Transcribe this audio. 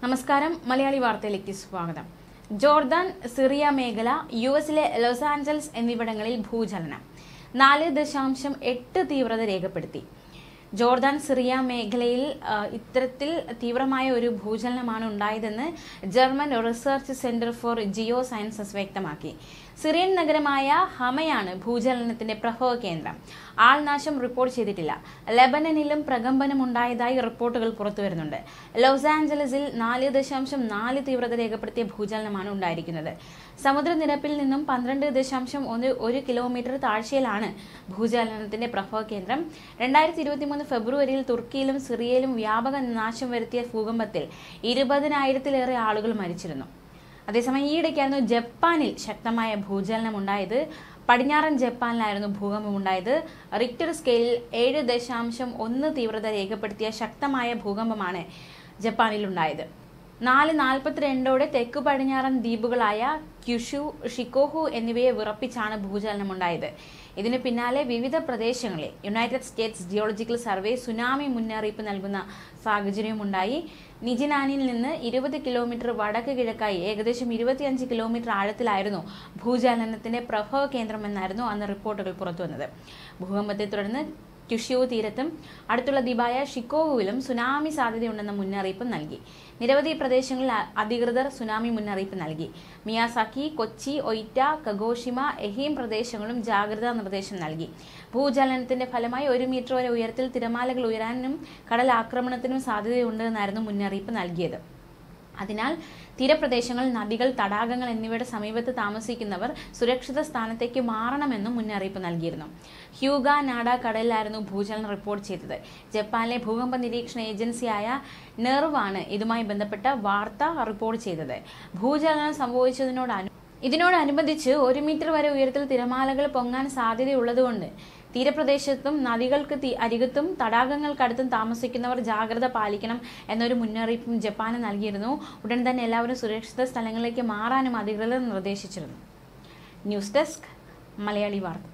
നമസ്കാരം മലയാളി വാർത്തയിലേക്ക് സ്വാഗതം ജോർദാൻ സിറിയ മേഖല യു എസിലെ ലോസ് ആഞ്ചൽസ് എന്നിവിടങ്ങളിൽ ഭൂചലനം നാല് ദശാംശം എട്ട് തീവ്രത രേഖപ്പെടുത്തി ജോർദാൻ സിറിയ മേഖലയിൽ ആ, ഇത്തരത്തിൽ തീവ്രമായ ഒരു ഭൂചലനമാണ് ഉണ്ടായതെന്ന് German research centre for geosciences വ്യക്തമാക്കി സിറിയൻ നഗരമായ ഹമയാണ് ഭൂചലനത്തിന്റെ പ്രഭവ കേന്ദ്രം ആൾനാശം റിപ്പോർട്ട് ചെയ്തിട്ടില്ല ലെബനനിലും പ്രകമ്പനം ഉണ്ടായതായി റിപ്പോർട്ടുകൾ പുറത്തുവരുന്നുണ്ട് ലോസ് ആഞ്ചലസിൽ നാല് ദശാംശം നാല് തീവ്രത രേഖപ്പെടുത്തിയ ഭൂചലനമാണ് ഉണ്ടായിരിക്കുന്നത് സമുദ്രനിരപ്പിൽ നിന്നും പന്ത്രണ്ട് ദശാംശം ഒന്ന് ഒരു കിലോമീറ്റർ താഴ്ചയിലാണ് ഭൂചലനത്തിന്റെ പ്രഭവ കേന്ദ്രം രണ്ടായിരത്തി ഇരുപത്തിമൂന്ന് ഫെബ്രുവരിയിൽ തുർക്കിയിലും സിറിയയിലും വ്യാപക നാശം വരുത്തിയ ഭൂകമ്പത്തിൽ ഇരുപതിനായിരത്തിലേറെ ആളുകൾ മരിച്ചിരുന്നു അതേസമയം ഈയിടയ്ക്കായിരുന്നു ജപ്പാനിൽ ശക്തമായ ഭൂചലനം ഉണ്ടായത് പടിഞ്ഞാറൻ ജപ്പാനിലായിരുന്നു ഭൂകമ്പം ഉണ്ടായത് റിക്ടർ സ്കെയിലിൽ ഏഴ് ദശാംശം ഒന്ന് തീവ്രത രേഖപ്പെടുത്തിയ ശക്തമായ ഭൂകമ്പമാണ് ജപ്പാനിൽ ഉണ്ടായത് നാല് നാൽപ്പത്തിരണ്ടോടെ തെക്കു പടിഞ്ഞാറൻ ദ്വീപുകളായ ക്യുഷു ഷിക്കോഹു എന്നിവയെ വിറപ്പിച്ചാണ് ഭൂചലനം ഉണ്ടായത് ഇതിന് പിന്നാലെ വിവിധ പ്രദേശങ്ങളിൽ United States geological survey tsunami മുന്നറിയിപ്പ് നൽകുന്ന സാഹചര്യമുണ്ടായി നിജിനാനിൽ നിന്ന് ഇരുപത് കിലോമീറ്റർ വടക്ക് കിഴക്കായി ഏകദേശം ഇരുപത്തിയഞ്ച് കിലോമീറ്റർ ആഴത്തിലായിരുന്നു ഭൂചലനത്തിന്റെ പ്രഭവ കേന്ദ്രമെന്നായിരുന്നു അന്ന് റിപ്പോർട്ടുകൾ പുറത്തുവന്നത് ഭൂകമ്പത്തെ തുടർന്ന് ക്യുഷ്യൂ തീരത്തും അടുത്തുള്ള ദ്വീപായ ഷിക്കോവുവിലും സുനാമി സാധ്യതയുണ്ടെന്ന മുന്നറിയിപ്പ് നൽകി നിരവധി പ്രദേശങ്ങളിൽ അ- അധികൃതർ സുനാമി മുന്നറിയിപ്പ് നൽകി Miyazaki Kochi Oita Kagoshima Ehime പ്രദേശങ്ങളും ജാഗ്രതാ നിർദ്ദേശം നൽകി ഭൂചലനത്തിന്റെ ഫലമായി ഒരു മീറ്റർ വരെ ഉയരത്തിൽ തിരമാലകൾ ഉയരാനും കടൽ ആക്രമണത്തിനും സാധ്യതയുണ്ട് എന്നായിരുന്നു മുന്നറിയിപ്പ് നൽകിയത് അതിനാൽ തീരപ്രദേശങ്ങൾ നദികൾ തടാകങ്ങൾ എന്നിവയുടെ സമീപത്ത് താമസിക്കുന്നവർ സുരക്ഷിത സ്ഥാനത്തേക്ക് മാറണമെന്നും മുന്നറിയിപ്പ് നൽകിയിരുന്നു ഹ്യൂഗ നാഡ കടലിലായിരുന്നു ഭൂചലനം റിപ്പോർട്ട് ചെയ്തത് ജപ്പാനിലെ ഭൂകമ്പ നിരീക്ഷണ ഏജൻസിയായ നെർവാണ് ഇതുമായി ബന്ധപ്പെട്ട വാർത്ത റിപ്പോർട്ട് ചെയ്തത് ഭൂചലനം സംഭവിച്ചതിനോട് അനു- ഇതിനോടനുബന്ധിച്ച് ഒരു മീറ്റർ വരെ ഉയരത്തിൽ തിരമാലകൾ പൊങ്ങാൻ സാധ്യതയുള്ളതുകൊണ്ട് തീരപ്രദേശത്തും നദികൾക്ക് തി- അരികത്തും തടാകങ്ങൾക്കടുത്തും താമസിക്കുന്നവർ ജാഗ്രത പാലിക്കണം എന്നൊരു മുന്നറിയിപ്പും ജപ്പാന് നൽകിയിരുന്നു ഉടൻ തന്നെ എല്ലാവരും സുരക്ഷിത സ്ഥലങ്ങളിലേക്ക് മാറാനും അധികൃതർ നിർദ്ദേശിച്ചിരുന്നു ന്യൂസ് ഡെസ്ക് മലയാളി വാർത്ത